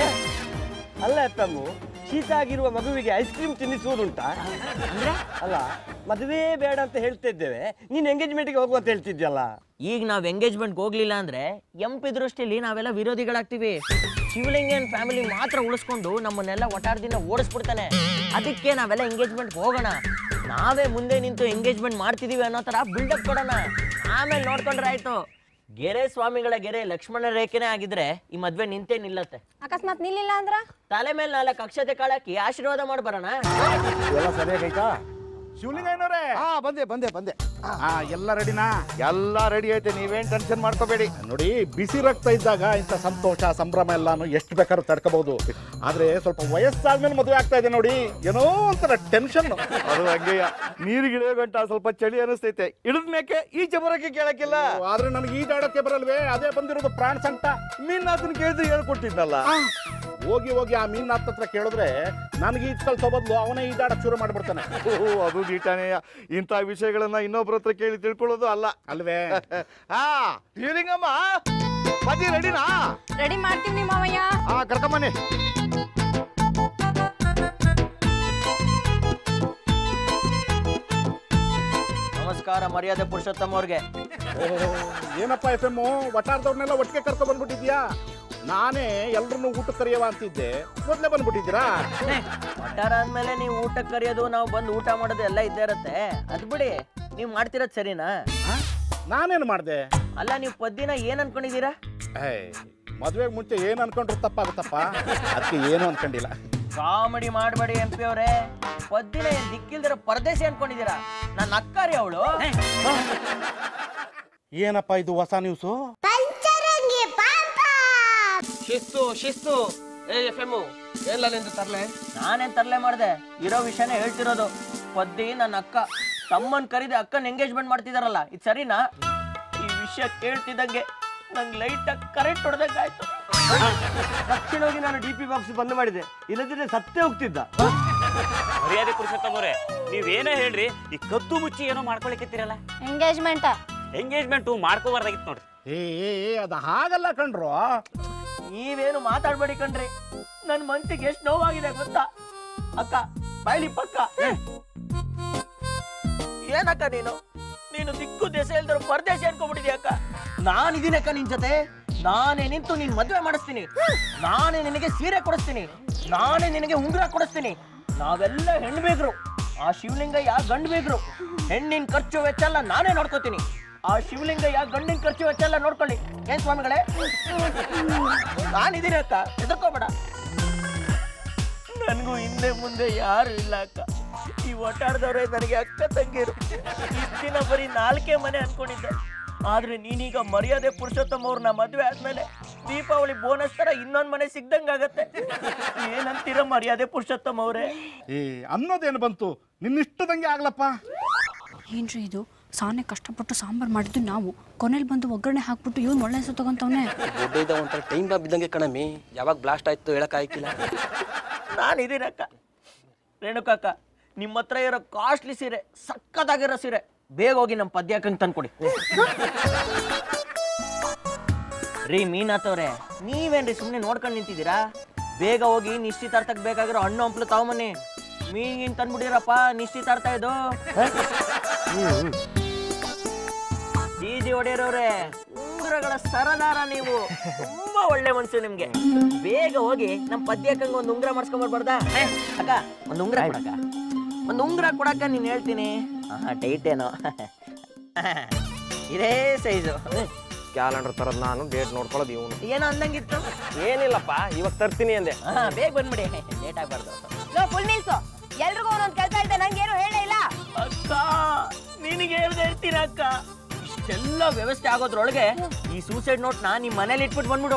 Speaker 8: ಅಲ್ಲ ತಮ್ಮು ಶೀತ ಆಗಿರುವ ಮಗುವಿಗೆ ಐಸ್ ಕ್ರೀಮ್ ತಿನ್ನಿಸುವುದುಂಟಾ ಅಲ್ಲ ಮದುವೆ ಬೇಡ ಅಂತ ಹೇಳ್ತಾ ಇದ್ದೇವೆ ನೀನು ಎಂಗೇಜ್ಮೆಂಟ್ಗೆ ಹೋಗು ಅಂತ ಹೇಳ್ತಿದ್ಯಲ್ಲ
Speaker 7: ಈಗ ನಾವ್ ಎಂಗೇಜ್ಮೆಂಟ್ ಹೋಗ್ಲಿಲ್ಲ ಅಂದ್ರೆ ಎಂ ಪಿ ದೃಷ್ಟಿಲಿ ನಾವೆಲ್ಲ ವಿರೋಧಿಗಳಾಗ್ತೀವಿ ಶಿವಲಿಂಗನ್ ಫ್ಯಾಮಿಲಿ ಮಾತ್ರ ಉಳಿಸ್ಕೊಂಡು ನಮ್ಮನ್ನೆಲ್ಲ ಒಟ್ಟಾರದಿಂದ ಓಡಿಸ್ಬಿಡ್ತಾನೆ ಅದಕ್ಕೆ ನಾವೆಲ್ಲ ಎಂಗೇಜ್ಮೆಂಟ್ ಹೋಗೋಣ ನಾವೇ ಮುಂದೆ ನಿಂತು ಎಂಗೇಜ್ಮೆಂಟ್ ಮಾಡ್ತಿದೀವಿ ಅನ್ನೋ ತರ ಬಿಲ್ಡಪ್ ಕೊಡೋಣ ಆಮೇಲೆ ನೋಡ್ಕೊಂಡ್ರೆ ಆಯ್ತು ಗೆರೆ ಸ್ವಾಮಿಗಳ ಗೆರೆ ಲಕ್ಷ್ಮಣ ರೇಖೆನೇ ಆಗಿದ್ರೆ ಈ ಮದ್ವೆ ನಿಂತೇ ನಿಲ್ಲತ್ತೆ
Speaker 5: ಅಕಸ್ಮಾತ್ ನಿಲ್ಲಿಲ್ಲ ಅಂದ್ರ
Speaker 7: ತಲೆ ಮೇಲೆ ನಾಲ್ಕು ಅಕ್ಷತೆ ಕಾಳಾಕಿ ಆಶೀರ್ವಾದ ಮಾಡಿ ಬರೋಣ
Speaker 6: ಎಲ್ಲ ಸರಿಯಾಗೈತಾ
Speaker 15: ಶಿವಲಿಂಗಯ್ಯನವರೇ
Speaker 9: ಹಾ ಬಂದೆ ಬಂದೆ ಬಂದೆ
Speaker 15: ಹಾ ಎಲ್ಲ ರೆಡಿನಾ
Speaker 9: ಎಲ್ಲ ರೆಡಿ ಐತೆ ನೀವೇನ್ ಟೆನ್ಷನ್ ಮಾಡ್ಕೋಬೇಡಿ
Speaker 6: ನೋಡಿ ಬಿಸಿ ರಕ್ತ ಇದ್ದಾಗ ಇಂಥ ಸಂತೋಷ ಸಂಭ್ರಮ ಎಲ್ಲಾನು ಎಷ್ಟು ಬೇಕಾದ್ರೂ ತಡ್ಕೋಬಹುದು ಆದ್ರೆ ಸ್ವಲ್ಪ ವಯಸ್ಸಾದ್ಮೇಲೆ ಮದುವೆ ಆಗ್ತಾ ಇದೆ ನೋಡಿ ಏನೋ ಒಂಥರ ಟೆನ್ಷನ್
Speaker 9: ಅದು ಹಂಗೆಯ ನೀರಿಗಿಳಿಯೋ ಗಂಟ ಸ್ವಲ್ಪ ಚಳಿ ಅನಿಸ್ತೈತೆ ಇಳಿದ ಮೇಕೆ ಈಚೆ ಬರೋಕೆ ಕೇಳಕ್ಕಿಲ್ಲ
Speaker 6: ಆದ್ರೆ ನನಗೆ ಈಜಾಡಕ್ಕೆ ಬರಲ್ವೇ ಅದೇ ಬಂದಿರೋದು ಪ್ರಾಣ ಸಂಕಟ
Speaker 9: ಮೀನ್ ಅದನ್ನ ಕೇಳಿದ್ರೆ ಹೇಳ್ಕೊಟ್ಟಿದ್ನಲ್ಲ
Speaker 6: ಹೋಗಿ ಹೋಗಿ ಆ ಮೀನ್ ಹತ್ರ ಕೇಳಿದ್ರೆ ನನಗೆ ಈಜ್ ಕಲ್ಸೋ ಬದಲು ಅವನೇ ಈಜಾಡಕ್ ಶುರು ಮಾಡ್ಬಿಡ್ತಾನೆ
Speaker 9: ಓಹೋ ಅದು ದೀಟಾನೆಯ ಇಂಥ ವಿಷಯಗಳನ್ನ ಇನ್ನೊಬ್ರ ಹತ್ರ ಕೇಳಿ ತಿಳ್ಕೊಳ್ಳೋದು ಅಲ್ಲ
Speaker 6: ಅಲ್ವೇ
Speaker 9: ಹಾ ಶಿವಲಿಂಗಮ್ಮ ಪತಿ ರೆಡಿನಾ
Speaker 5: ರೆಡಿ ಮಾಡ್ತೀನಿ ಮಾವಯ್ಯ
Speaker 9: ಹಾ ಕರ್ಕೊಂಬನ್ನಿ
Speaker 7: ನಮಸ್ಕಾರ ಮರ್ಯಾದೆ ಪುರುಷೋತ್ತಮ ಅವ್ರಿಗೆ
Speaker 6: ಏನಪ್ಪ ಎಫ್ ಎಮ್ ವಟಾರದವ್ರನ್ನೆಲ್ಲ ಒಟ್ಟಿಗೆ ಕರ್ಕೊ ಬಂದ್ಬಿಟ್ಟಿದ್ಯಾ ನಾನೇ ಎಲ್ರನ್ನೂ ಊಟಕ್ಕೆ ಕರೆಯವ ಅಂತಿದ್ದೆ ಮೊದಲೇ ಬಂದ್ಬಿಟ್ಟಿದ್ದೀರಾ
Speaker 7: ಒಟ್ಟಾರ ಆದ್ಮೇಲೆ ನೀವು ಊಟಕ್ಕೆ ಕರೆಯೋದು ನಾವು ಬಂದು ಊಟ ಮಾಡೋದು ಎಲ್ಲ ಇದ್ದೇ ಇರತ್ತೆ ಅದ್ ಬಿಡಿ ನೀವು ಮಾಡ್ತಿರೋದು ಸರಿನಾ
Speaker 6: ನಾನೇನು ಮಾಡಿದೆ
Speaker 7: ಅಲ್ಲ ನೀವು ಪದ್ದಿನ ಏನ್ ಅನ್ಕೊಂಡಿದ್ದೀರಾ
Speaker 6: ಮದುವೆಗೆ ಮುಂಚೆ ಏನು ಅನ್ಕೊಂಡ್ರು ತಪ್ಪಾಗುತ್ತಪ್ಪ ಅದಕ್ಕೆ ಏನು ಅನ್ಕೊಂಡಿಲ್ಲ
Speaker 7: ಕಾಮಿಡಿ ಮಾಡಬೇಡಿ ಎಂ ಪಿ ಅವರೇ ಪದ್ದಿನ ಏನ್ ದಿಕ್ಕಿಲ್ದಿರೋ ಪರದೇಶಿ ಅನ್ಕೊಂಡಿದ್ದೀರಾ ನನ್ನ ಅಕ್ಕಾರಿ ಅವಳು
Speaker 6: ಏನಪ್ಪ ಇದು ಹೊಸ ನ್ಯೂಸು
Speaker 12: ಶಿಸ್ತು ಶಿಸ್ತು ಏ ಎಫ್ ಎಮ್ ಎಲ್ಲ ನಿಂದು ತರ್ಲೆ
Speaker 7: ನಾನೇನ್ ತರಲೆ ಮಾಡ್ದೆ ಇರೋ ವಿಷಯನೇ ಹೇಳ್ತಿರೋದು ಪದ್ದಿ ನನ್ನ ಅಕ್ಕ ತಮ್ಮನ್ ಕರೀದೆ ಅಕ್ಕನ ಎಂಗೇಜ್ಮೆಂಟ್ ಮಾಡ್ತಿದಾರಲ್ಲ ಇದು ಸರಿನಾ ಈ ವಿಷಯ ಕೇಳ್ತಿದ್ದಂಗೆ ನಂಗೆ ಲೈಟ್ ಆಗಿ ಕರೆಂಟ್ ಹೊಡೆದಂಗಾಯ್ತು
Speaker 8: ತಕ್ಷಣವಾಗಿ ನಾನು ಡಿ ಪಿ ಬಾಕ್ಸ್ ಬಂದ್ ಮಾಡಿದೆ ಇಲ್ಲದಿದ್ರೆ ಸತ್ತೇ ಹೋಗ್ತಿದ್ದ
Speaker 1: ಮರ್ಯಾದೆ ಪುರುಷೋತ್ತಮರೇ ನೀವೇನೇ ಹೇಳ್ರಿ ಈ ಕದ್ದು ಮುಚ್ಚಿ ಏನೋ ಮಾಡ್ಕೊಳಿಕತ್ತೀರಲ್ಲ
Speaker 3: ಎಂಗೇಜ್ಮೆಂಟ್
Speaker 1: ಎಂಗೇಜ್ಮೆಂಟು ಮಾಡ್ಕೋಬಾರ್ದಾಗಿತ್ತು ನೋಡ್ರಿ
Speaker 6: ಏ ಏ, ಏ, ಅದು ಹಾಗಲ್ಲ ಕಣ್ರು
Speaker 7: ನೀವೇನು ಮಾತಾಡ್ಬೇಡಿ ಕಣ್ರಿ ನನ್ನ ಮನ್ಸಿಗೆ ಎಷ್ಟು ನೋವಾಗಿದೆ ಗೊತ್ತಾ ಅಕ್ಕ ಬಾಯ್ಲಿ ಪಕ್ಕ ಏನಕ್ಕ ನೀನು ನೀನು ದಿಕ್ಕು ದೆಸೆ ಇಲ್ದಿರೋ ಪರದೇಶ ಅನ್ಕೊಂಡ್ಬಿಟ್ಟಿದ್ಯಾ ಅಕ್ಕ ನಾನಿದ್ದೀನಿ ಅಕ್ಕ ನಿನ್ ಜೊತೆ ನಾನೇ ನಿಂತು ನೀನ್ ಮದ್ವೆ ಮಾಡಿಸ್ತೀನಿ ನಾನೇ ನಿನಗೆ ಸೀರೆ ಕೊಡಿಸ್ತೀನಿ ನಾನೇ ನಿನಗೆ ಉಂಗುರ ಕೊಡಿಸ್ತೀನಿ ನಾವೆಲ್ಲ ಹೆಣ್ಣು ಬೇಗ್ರು ಆ ಶಿವಲಿಂಗಯ್ಯ ಗಂಡು ಬೇಗ್ರು ಹೆಣ್ಣಿನ ಖರ್ಚು ವೆಚ್ಚ ಎಲ್ಲ ನಾನೇ ನೋಡ್ಕೋತೀನಿ ಆ ಶಿವಲಿಂಗಯ್ಯ ಗಂಡಿನ ಖರ್ಚು ವೆಚ್ಚ ಎಲ್ಲ ನೋಡ್ಕೊಳ್ಳಿ ಏನ್ ಸ್ವಾಮಿಗಳೇ ನಾನಿದ್ದೀನಿ ಅಕ್ಕ ಹೆದರ್ಕೋಬೇಡ ನನಗೂ ಹಿಂದೆ ಮುಂದೆ ಯಾರು ಇಲ್ಲ ಅಕ್ಕ ಈ ಒಟ್ಟಾಡ್ದವ್ರೆ ನನಗೆ ಅಕ್ಕ ತಂಗಿರು ದಿನ ಬರೀ ನಾಲ್ಕೇ ಮನೆ ಅನ್ಕೊಂಡಿದ್ದೆ ಆದ್ರೆ ನೀನೀಗ ಮರ್ಯಾದೆ ಪುರುಷೋತ್ತಮ ಅವ್ರನ್ನ ಮದ್ವೆ ಆದ್ಮೇಲೆ ದೀಪಾವಳಿ ಬೋನಸ್ ತರ ಇನ್ನೊಂದ್ ಮನೆ ಸಿಗ್ದಂಗಾಗತ್ತೆ ಏನಂತೀರ ಮರ್ಯಾದೆ ಪುರುಷೋತ್ತಮ ಅವರೇ
Speaker 6: ಏ ಅನ್ನೋದೇನು ಬಂತು ನಿನ್ನಿಷ್ಟದಂಗೆ ಆಗ್ಲಪ್ಪ
Speaker 16: ಏನ್ರಿ ಇದು ಸಾನೆ ಕಷ್ಟಪಟ್ಟು ಸಾಂಬಾರ್ ಮಾಡಿದ್ದು ನಾವು ಕೊನೆಯಲ್ಲಿ ಬಂದು ಒಗ್ಗರಣೆ ಹಾಕ್ಬಿಟ್ಟು ಇವ್ನು ಒಳ್ಳೆ ಹೆಸರು ತಗೊಂತವನೆ
Speaker 12: ದೊಡ್ಡ ಇದ್ದ ಒಂಥರ ಟೈಮ್ ಬಾಂಬ್ ಇದ್ದಂಗೆ ಕಣಮಿ ಯಾವಾಗ ಬ್ಲಾಸ್ಟ್ ಆಯ್ತು ಹೇಳಕ್ ಆಯ್ಕಿಲ್ಲ
Speaker 7: ನಾನು ಇದೀನಕ್ಕ ರೇಣುಕಕ್ಕ ನಿಮ್ಮ ಹತ್ರ ಇರೋ ಕಾಸ್ಟ್ಲಿ ಸೀರೆ ಸಕ್ಕತ್ತಾಗಿರೋ ಸೀರೆ ಬೇಗ ಹೋಗಿ ನಮ್ಮ ಪದ್ಯಾಕಂಗೆ ತಂದ್ಕೊಡಿ ರೀ ಮೀನಾಥವ್ರೆ ನೀವೇನ್ರಿ ಸುಮ್ಮನೆ ನೋಡ್ಕೊಂಡು ನಿಂತಿದ್ದೀರಾ ಬೇಗ ಹೋಗಿ ನಿಶ್ಚಿತಾರ್ಥಕ್ಕೆ ಬೇಕಾಗಿರೋ ಹಣ್ಣು ಹಂಪ್ಲು ತಗೊಂಬನ್ನಿ ಮೀನ್ ತಂದ್ಬಿಟ್ಟಿರಪ್ಪ ನಿಶ್ಚಿತಾರ್ಥ ಇದು ಜೀಜಿ ಒಡೆಯರವ್ರೆ ಉಂಗುರಗಳ ಸರದಾರ ನೀವು ತುಂಬಾ ಒಳ್ಳೆ ಮನ್ಸು ನಿಮ್ಗೆ ಬೇಗ ಹೋಗಿ ನಮ್ ಪದ್ಯಕ್ಕಂಗ ಒಂದು ಉಂಗುರ ಮಾಡಿಸ್ಕೊಂಡ್ ಬರ್ಬಾರ್ದಾ ಏ, ಅಕ್ಕ ಒಂದು ಉಂಗುರ ಕೊಡಕ್ಕ ಒಂದು ಉಂಗುರ ಕೊಡಕ್ಕ ನೀನ್ ಹೇಳ್ತೀನಿ ಹಾ ಟೈಟ್ ಏನೋ ಇದೇ ಸೈಜು
Speaker 8: ಕ್ಯಾಲೆಂಡರ್ ತರದ್ ನಾನು ಡೇಟ್ ನೋಡ್ಕೊಳ್ಳೋದು ಇವನು
Speaker 7: ಏನೋ ಅಂದಂಗಿತ್ತು
Speaker 8: ಏನಿಲ್ಲಪ್ಪ ಇವಾಗ ತರ್ತೀನಿ ಅಂದೆ
Speaker 7: ಹಾ ಬೇಗ ಬಂದ್ಬಿಡಿ ಲೇಟ್ ಆಗ್ಬಾರ್ದು
Speaker 5: ಫುಲ್ ನಿಲ್ಸು ಎಲ್ರಿಗೂ ಒಂದೊಂದು ಕೆಲಸ ಇದ್ದೆ ನಂಗೇನು ಹೇಳೇ ಇಲ್ಲ
Speaker 7: ಅಕ್ಕ ನಿನಗೆ ಹೇಳ್ದೆ ಇರ್ತೀನಿ ಅಕ್ಕ ಇಷ್ಟೆಲ್ಲ ವ್ಯವಸ್ಥೆ ಆಗೋದ್ರೊಳಗೆ ಈ ಸೂಸೈಡ್ ನೋಟ್ನ ನಿಮ್ ಮನೇಲಿ ಇಟ್ಬಿಟ್ಟು ಬಂದ್ಬಿಡು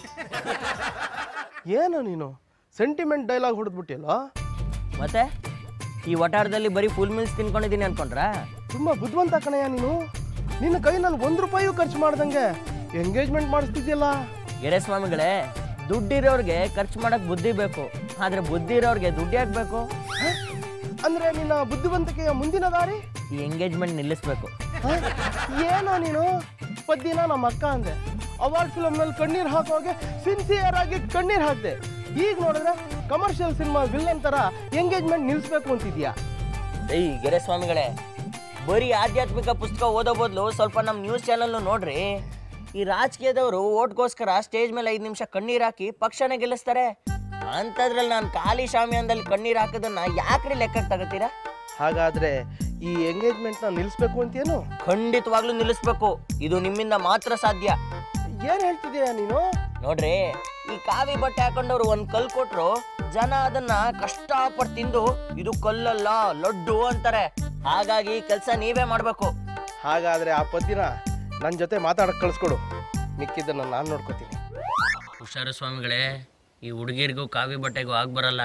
Speaker 15: ಏನು ನೀನು ಸೆಂಟಿಮೆಂಟ್ ಡೈಲಾಗ್ ಹೊಡೆದ್ಬಿಟ್ಟಿಲ್ಲ
Speaker 7: ಮತ್ತೆ ಈ ವಟಾರದಲ್ಲಿ ಬರೀ ಫುಲ್ ಮೀಲ್ಸ್ ತಿನ್ಕೊಂಡಿದ್ದೀನಿ ಅನ್ಕೊಂಡ್ರ
Speaker 15: ತುಂಬಾ ಬುದ್ಧಿವಂತ ಕಣಯ್ಯ ನೀನು ನಿನ್ನ ಕೈನಲ್ಲಿ ಒಂದ್ ರೂಪಾಯಿಯೂ ಖರ್ಚು ಮಾಡ್ದಂಗೆ ಎಂಗೇಜ್ಮೆಂಟ್ ಮಾಡಿಸ್ತಿದ್ಯಲ್ಲ
Speaker 7: ಗೆರೆ ಸ್ವಾಮಿಗಳೇ ದುಡ್ಡಿರೋರ್ಗೆ ಖರ್ಚು ಮಾಡಕ್ ಬುದ್ಧಿ ಬೇಕು ಆದ್ರೆ ಬುದ್ಧಿ ಇರೋರ್ಗೆ ದುಡ್ಡು ಯಾಕೆ ಬೇಕು
Speaker 15: ಅಂದ್ರೆ ನಿನ್ನ ಬುದ್ಧಿವಂತಿಕೆಯ ಮುಂದಿನ ದಾರಿ
Speaker 7: ಈ ಎಂಗೇಜ್ಮೆಂಟ್ ನಿಲ್ಲಿಸ್ಬೇಕು
Speaker 15: ಹ? ಏನೋ ನೀನು ಪದ್ದಿನ ನಮ್ಮ ಅಕ್ಕ ಅಂದೆ ಅವಾರ್ಡ್ ಫಿಲಮ್ ನಲ್ಲಿ ಕಣ್ಣೀರ್ ಹಾಕೋಗೆ ಸಿನ್ಸಿಯರ್ ಆಗಿ ಕಣ್ಣೀರ್ ಹಾಕ್ದೆ ಈಗ ನೋಡಿದ್ರೆ ಕಮರ್ಷಿಯಲ್ ಸಿನಿಮಾ ವಿಲ್ಲನ್ ತರ ಎಂಗೇಜ್ಮೆಂಟ್ ನಿಲ್ಸ್ಬೇಕು ಅಂತಿದ್ಯಾ
Speaker 7: ಏಯ್ ಗೆರೆ ಸ್ವಾಮಿಗಳೇ ಬರೀ ಆಧ್ಯಾತ್ಮಿಕ ಪುಸ್ತಕ ಓದೋ ಬದಲು ಸ್ವಲ್ಪ ನಮ್ಮ ನ್ಯೂಸ್ ಚಾನಲ್ನು ನೋಡ್ರಿ ಈ ರಾಜಕೀಯದವರು ಓಟ್ಗೋಸ್ಕರ ಸ್ಟೇಜ್ ಮೇಲೆ ಐದು ನಿಮಿಷ ಕಣ್ಣೀರ್ ಹಾಕಿ ಪಕ್ಷನೇ ಗೆಲ್ಲಿಸ್ತಾರೆ ಅಂಥದ್ರಲ್ಲಿ ನಾನು ಖಾಲಿ ಶಾಮಿಯಾನದಲ್ಲಿ ಕಣ್ಣೀರ್ ಹಾಕೋದನ್ನ ಯಾಕ್ರಿ ಲೆಕ್ಕಕ್ಕೆ ತಗೋತೀರಾ
Speaker 15: ಹಾಗಾದ್ರೆ ಈ ಎಂಗೇಜ್ಮೆಂಟ್ ನ ನಿಲ್ಸ್ಬೇಕು ಅಂತೇನು
Speaker 7: ಖಂಡಿತವಾಗ್ಲೂ ನಿಲ್ಲಿಸ್ಬೇಕು ಇದು ನಿಮ್ಮಿಂದ ಮಾತ್ರ ಸಾಧ್ಯ
Speaker 15: ಏನ್ ಹೇಳ್ತಿದೀಯ ನೀನು
Speaker 7: ನೋಡ್ರಿ ಈ ಕಾವಿ ಬಟ್ಟೆ ಹಾಕೊಂಡವ್ರು ಒಂದ್ ಕಲ್ ಕೊಟ್ರು ಜನ ಅದನ್ನ ಕಷ್ಟಪಟ್ಟು ತಿಂದು ಇದು ಕಲ್ಲಲ್ಲ ಲಡ್ಡು ಅಂತಾರೆ ಹಾಗಾಗಿ ಕೆಲಸ ನೀವೇ ಮಾಡ್ಬೇಕು
Speaker 15: ಹಾಗಾದ್ರೆ ಆ ಪದ್ದಿನ ನನ್ನ ಜೊತೆ ಮಾತಾಡಕ್ ಕಳ್ಸ್ಕೊಡು ಮಿಕ್ಕಿದ್ದನ್ನ ನಾನು ನೋಡ್ಕೋತೀನಿ
Speaker 7: ಹುಷಾರು ಸ್ವಾಮಿಗಳೇ ಈ ಹುಡುಗಿರಿಗೂ ಕಾವಿ ಬಟ್ಟೆಗೂ ಆಗ್ ಬರಲ್ಲ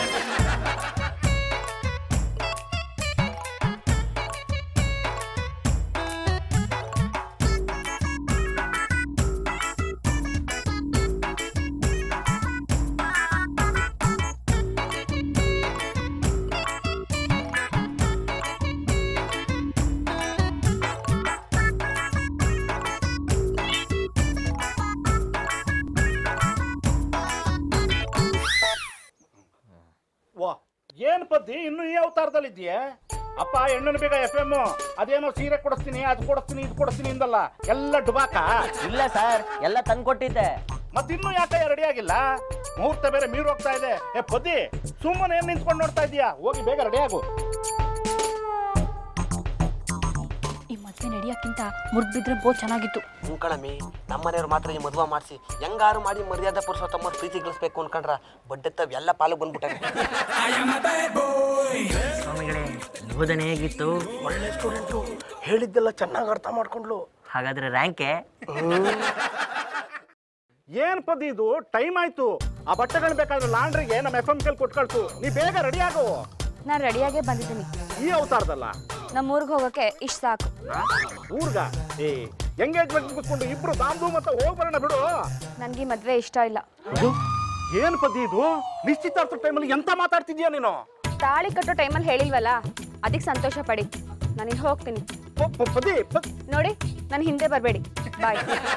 Speaker 6: ವಾ ಏನ್ ಪದ್ದಿ ಇನ್ನು ಈ ಅವತಾರದಲ್ಲಿ ಇದೆಯೇ ಅಪ್ಪ ಹೆಣ್ಣನ ಬೇಗ ಎಫ್ ಎಮ್ ಅದೇನೋ ಸೀರೆ ಕೊಡಿಸ್ತೀನಿ ಅದು ಕೊಡಿಸ್ತೀನಿ ಇದು ಕೊಡಿಸ್ತೀನಿ ಇಂದಲ್ಲ ಎಲ್ಲ ಡುಬಾಕ
Speaker 7: ಇಲ್ಲ ಸರ್ ಎಲ್ಲ ತಂದ್ಕೊಟ್ಟಿದ್ದೆ
Speaker 6: ಮತ್ತಿನ್ನೂ ಯಾಕೆ ರೆಡಿ ಆಗಿಲ್ಲ ಮುಹೂರ್ತ ಬೇರೆ ಮೀರ್ ಹೋಗ್ತಾ ಇದೆ ಏ ಪದ್ದಿ ಸುಮ್ಮನೆ ಏನ್ ನಿಂತ್ಕೊಂಡು ನೋಡ್ತಾ ಇದೀಯಾ ಹೋಗಿ ಬೇಗ ರೆಡಿ ಆಗು
Speaker 16: ಈ ಮದ್ವೆ ನಡೆಯಕ್ಕಿಂತ ಮುರ್ದ್ಬಿದ್ರೆ ಬಹು ಚೆನ್ನಾಗಿತ್ತು
Speaker 12: ಕಣಮಿ ನಮ್ಮನೆಯವ್ರು ಮಾತ್ರ ಈ ಮದುವೆ ಮಾಡಿಸಿ ಹೆಂಗಾರು ಮಾಡಿ ಮರ್ಯಾದೆ ಪುರುಷೋತ್ತಮ್ಮ ಪ್ರೀತಿ ಗಳಿಸ್ಬೇಕು ಅನ್ಕೊಂಡ್ರ ಬಡ್ಡೆತ್ತವ್ ಎಲ್ಲ ಪಾಲು ಬಂದ್ಬಿಟ್ಟಾರೆ
Speaker 7: ಸ್ವಾಮಿಗಳೇ ಬೋಧನೆ ಹೇಗಿತ್ತು
Speaker 15: ಒಳ್ಳೆ ಸ್ಟೂಡೆಂಟು ಹೇಳಿದ್ದೆಲ್ಲ ಚೆನ್ನಾಗಿ ಅರ್ಥ ಮಾಡ್ಕೊಂಡ್ಲು
Speaker 7: ಹಾಗಾದ್ರೆ ರ್ಯಾಂಕೆ
Speaker 6: ಏನ್ ಪದ್ದಿ ಇದು ಟೈಮ್ ಆಯ್ತು ಆ ಬಟ್ಟೆಗಳು ಬೇಕಾದ್ರೆ ಲಾಂಡ್ರಿಗೆ ನಮ್ಮ ಎಫ್ ಎಂ ಕೆಲ್ ಕೊಟ್ಟು ಕಳ್ಸು ನೀ ಬೇಗ ರೆಡಿ ಆಗು
Speaker 2: ನಾನು ರೆಡಿಯಾಗೇ ಬಂದಿದ್ದೀನಿ
Speaker 6: ಈ ಅವತಾರದಲ್ಲ
Speaker 2: ನಮ್ಮ ಊರಿಗೆ ಹೋಗೋಕೆ ಇಷ್ಟು ಸಾಕು
Speaker 6: ಊರ್ಗ ಏ ಎಂಗೇಜ್ಮೆಂಟ್ ಮುಗಿಸ್ಕೊಂಡು ಇಬ್ರು ಬಾಂಬು ಮತ್ತೆ ಹೋಗ್ ಬರೋಣ ಬಿಡು
Speaker 2: ನನಗೆ ಈ ಮದುವೆ ಇಷ್ಟ ಇಲ್ಲ
Speaker 6: ಏನ್ ಪದ್ದಿ ಇದು ನಿಶ್ಚಿತಾರ್ಥ ಟೈಮಲ್ಲಿ ಎಂತ ಮಾತಾಡ್ತಿದ್ಯಾ ನೀನು
Speaker 2: ತಾಳಿ ಕಟ್ಟೋ ಟೈಮಲ್ಲಿ ಹೇಳಿಲ್ವಲ್ಲ ಅದಕ್ಕೆ ಸಂತೋಷ ಪಡಿ ನಾನು ಹೋಗ್ತೀನಿ
Speaker 6: ಪದಿ
Speaker 2: ನೋಡಿ ನಾನು ಹಿಂದೆ ಬರಬೇಡಿ ಬಾಯ್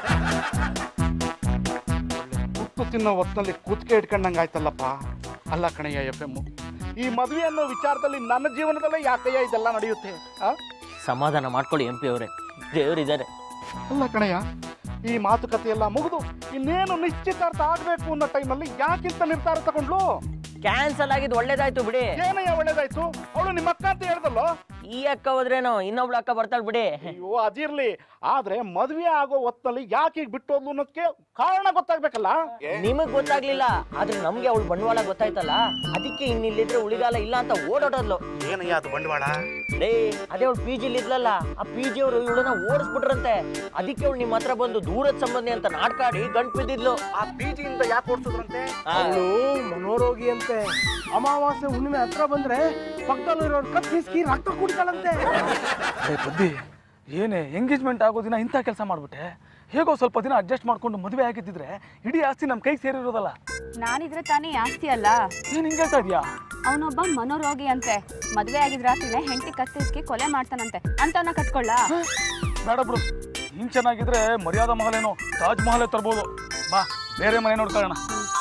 Speaker 6: ಉಪ್ಪು ತಿನ್ನೋ ಹೊತ್ತಿನಲ್ಲಿ ಕೂತ್ಕೆ ಇಟ್ಕೊಂಡಂಗೆ ಆಯ್ತಲ್ಲಪ್ಪ ಅಲ್ಲ ಕಣಯ್ಯ ಎಫ್ ಎಮ್ ಈ ಮದುವೆ ಅನ್ನೋ ವಿಚಾರದಲ್ಲಿ ನನ್ನ ಜೀವನದಲ್ಲೇ ಯಾಕಯ್ಯ ಇದೆಲ್ಲ ನಡೆಯುತ್ತೆ ಆ?
Speaker 7: ಸಮಾಧಾನ ಮಾಡ್ಕೊಳ್ಳಿ ಎಂ ಪಿ ಅವರೇ ದೇವರಿದ್ದಾರೆ
Speaker 6: ಅಲ್ಲ ಕಣಯ್ಯ ಈ ಮಾತುಕತೆ ಎಲ್ಲ ಮುಗಿದು ಇನ್ನೇನು ನಿಶ್ಚಿತಾರ್ಥ ಆಗ್ಬೇಕು ಅನ್ನೋ ಟೈಮಲ್ಲಿ ಯಾಕಿಂತ ನಿರ್ಧಾರ ತಗೊಂಡ್ಲು
Speaker 7: ಕ್ಯಾನ್ಸಲ್ ಆಗಿದ್ದು ಒಳ್ಳೇದಾಯ್ತು ಬಿಡಿ
Speaker 6: ಏನಯ್ಯ ಒಳ್ಳೇದಾಯ್ತು ಅವಳು ನಿಮ್ಮ ಅಕ್ಕ ಅಂತ ಹೇಳ್ದಲ್ಲೋ
Speaker 7: ಈ ಅಕ್ಕ ಹೋದ್ರೇನೋ ಇನ್ನೊಬ್ಳು ಅಕ್ಕ ಬರ್ತಾಳೆ ಬಿಡಿ
Speaker 6: ಅಯ್ಯೋ ಅದಿರ್ಲಿ ಆದ್ರೆ ಮದುವೆ ಆಗೋ ಹೊತ್ತಲ್ಲಿ ಯಾಕೆ ಈಗ ಬಿಟ್ಟು ಹೋದ್ಲು ಅನ್ನೋದಕ್ಕೆ ಕಾರಣ ಗೊತ್ತಾಗ್ಬೇಕಲ್ಲ
Speaker 7: ನಿಮಗ್ ಗೊತ್ತಾಗ್ಲಿಲ್ಲ ಆದ್ರೆ ನಮ್ಗೆ ಅವಳು ಬಂಡವಾಳ ಗೊತ್ತಾಯ್ತಲ್ಲ ಅದಕ್ಕೆ ಇನ್ನಿಲ್ಲಿದ್ರೆ ಉಳಿಗಾಲ ಇಲ್ಲ ಅಂತ ಓಡಾಡೋದ್ಲು
Speaker 6: ಏನಯ್ಯ ಅದು ಬಂಡವಾಳ
Speaker 7: ಡೇ ಅದೇ ಅವಳು ಪಿ ಜಿಲಿ ಇದ್ಲಲ್ಲ ಆ ಪಿ ಜಿ ಅವರು ಇವಳನ್ನ ಓಡಿಸ್ಬಿಟ್ರಂತೆ ಅದಕ್ಕೆ ಅವಳು ನಿಮ್ಮ ಹತ್ರ ಬಂದು ದೂರದ ಸಂಬಂಧಿ ಅಂತ ನಾಟ್ಕಾಡಿ ಗಂಟ್ ಬಿದ್ದಿದ್ಲು
Speaker 6: ಆ ಪಿ ಜಿಯಿಂದ ಯಾಕೆ ಓಡಿಸಿದ್ರಂತೆ
Speaker 15: ಅವಳು ಮನೋರೋಗಿ ಅಂತೆ ಅಮಾವಾಸ್ಯೆ ಹುಣ್ಣಿಮೆ ಹತ್ರ ಬಂದ್ರೆ ಪಕ್ಕದಲ್ಲಿರೋರು ಕತ್ ಹಿಸ್ಕಿ ರಕ್ತ ಕುಡಿತಾಳಂತೆ
Speaker 17: ಬುದ್ಧಿ ಏನೇ ಎಂಗೇಜ್ಮೆಂಟ್ ಆಗೋ ದಿನ ಇಂಥ ಕೆಲಸ ಮಾಡ್ಬಿಟ್ಟೆ ಹೇಗೋ ಸ್ವಲ್ಪ ದಿನ ಅಡ್ಜಸ್ಟ್ ಮಾಡ್ಕೊಂಡು ಮದುವೆ ಆಗಿದ್ದಿದ್ರೆ ಇಡೀ ಆಸ್ತಿ ನಮ್ಮ ಕೈಗೆ ಸೇರಿರೋದಲ್ಲ
Speaker 2: ನಾನಿದ್ರೆ ತಾನೇ ಆಸ್ತಿ ಅಲ್ಲ
Speaker 17: ಏನ್ ಹಿಂಗೆ ಹೇಳ್ತಾ ಇದೀಯಾ
Speaker 2: ಅವನೊಬ್ಬ ಮನೋರೋಗಿ ಅಂತೆ ಮದುವೆ ಆಗಿದ್ ರಾತ್ರಿನೇ ಹೆಂಡತಿ ಕತ್ತಿಸ್ಕಿ ಕೊಲೆ ಮಾಡ್ತಾನಂತೆ ಅಂತವನ್ನ ಕಟ್ಕೊಳ್ಳ
Speaker 17: ಬೇಡ ಬಿಡು ನೀನ್ ಚೆನ್ನಾಗಿದ್ರೆ ಮರ್ಯಾದಾ ಮಹಲೇನೋ ತಾಜ್ ಮಹಲೇ ತರ್ಬೋದು ಬಾ ಬೇರೆ ಮನೆ ನೋಡ್ಕೊಳ್ಳೋಣ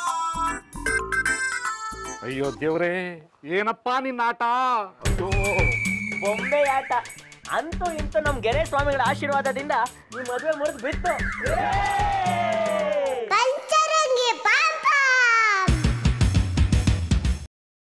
Speaker 6: ಅಯ್ಯೋ ದೇವ್ರೇ ಏನಪ್ಪಾ ನಿನ್ನ ಆಟ ಅಯ್ಯೋ
Speaker 7: ಬೊಂಬೆ ಆಟ ಅಂತೂ ಇಂತೂ ನಮ್ ಗೆರೆ ಸ್ವಾಮಿಗಳ ಆಶೀರ್ವಾದದಿಂದ ಈ ಮದುವೆ ಮುರಿದು ಬಿತ್ತು